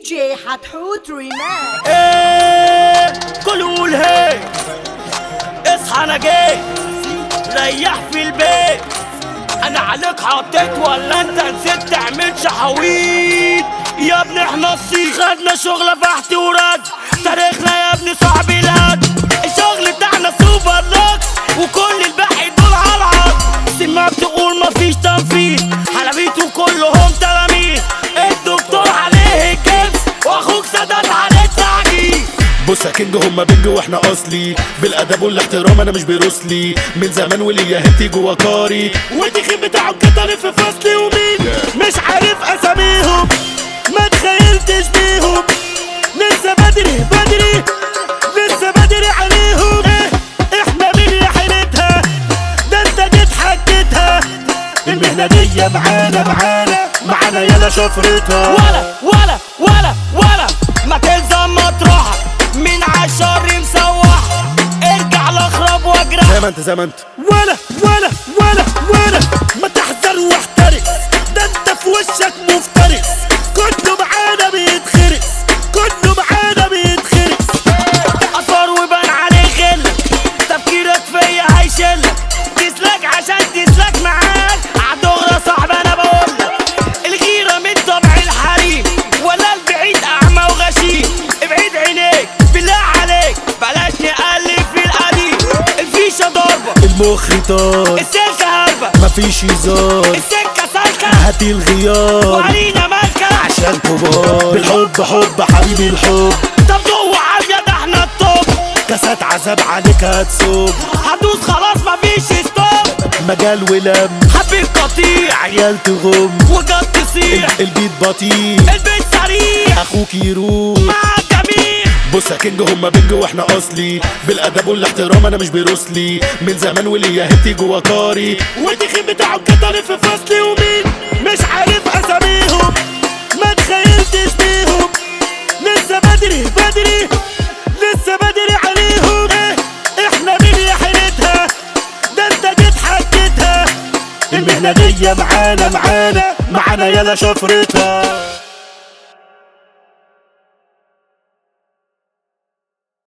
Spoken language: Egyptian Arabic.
جي حتحوت ريماكس ايه كل يقول هي اصحى انا جيت ريح في البيت انا عليك حطيت ولا انت نسيت تعمل شحاويط يا ابني احنا الصيف خدنا شغلة فحت ورد تاريخنا يا ابني صاحب الهد الشغل بتاعنا سوبر لوكس وكل الباقي دول على العرض سمعت تقول مفيش تنفيذ حلبيت وكلهم تلاميذ الدكتور عليه الكبس واخوك سدد عليه التعجيز بص يا كينج هما بينج واحنا اصلي بالادب والاحترام انا مش بروسلي من زمان وليا هتي جوا كاري والدخين بتاعه كتر في فصلي ومين مش عارف اساميهم ما تخيلتش بيهم لسه بدري بدري لسه بدري عليهم إيه احنا مين يا حيلتها ده انت جيت حكيتها المهنة دي معانا معانا معانا يلا شفرتها ولا ولا ولا ولا ما تلزم مطرحك من عالشر مسوح ارجع لاخرب واجرح زي ما انت زي ما انت ولا ولا ولا ولا ما تحذر واحترس ده انت في وشك مفترس كله معانا بيتخرس كله معانا بيتخرس اثر وبان عليه غلك تفكيرك فيا هيشلك تسلك عشان تسلك معاك عالدغرة صاحب انا بقولك الغيرة من طبع الحريم ولا البعيد اعمى وغشيم ابعد عينيك بالله عليك بلاش نقلب في القديم الفيشة ضربة المخ طار السلكة هربة مفيش هزار السكة سالكة هاتي الغيار وعلينا مالكة عشان كبار بالحب حب حبيبي الحب طب جوه عافية ده احنا الطب كاسات عذاب عليك هتصب هدوس خلاص مفيش ستوب مجال ولم حبيب قطيع عيال تغم وجد تصيح ال- البيت بطيء البيت سريع اخوك يروح مع الجميع بص يا كينج هما بينج واحنا اصلي بالادب والاحترام انا مش بروسلي من زمان وليا هتي جوا كاري والدخين بتاعه كتر في فصلي ومين مش عارف اساميهم ما تخيلتش بيهم لسه بدري بدري لسه بدري عليهم إيه احنا مين يا حيلتها ده انت جيت حكيتها المهنة دي معانا معانا معانا يلا شفرتها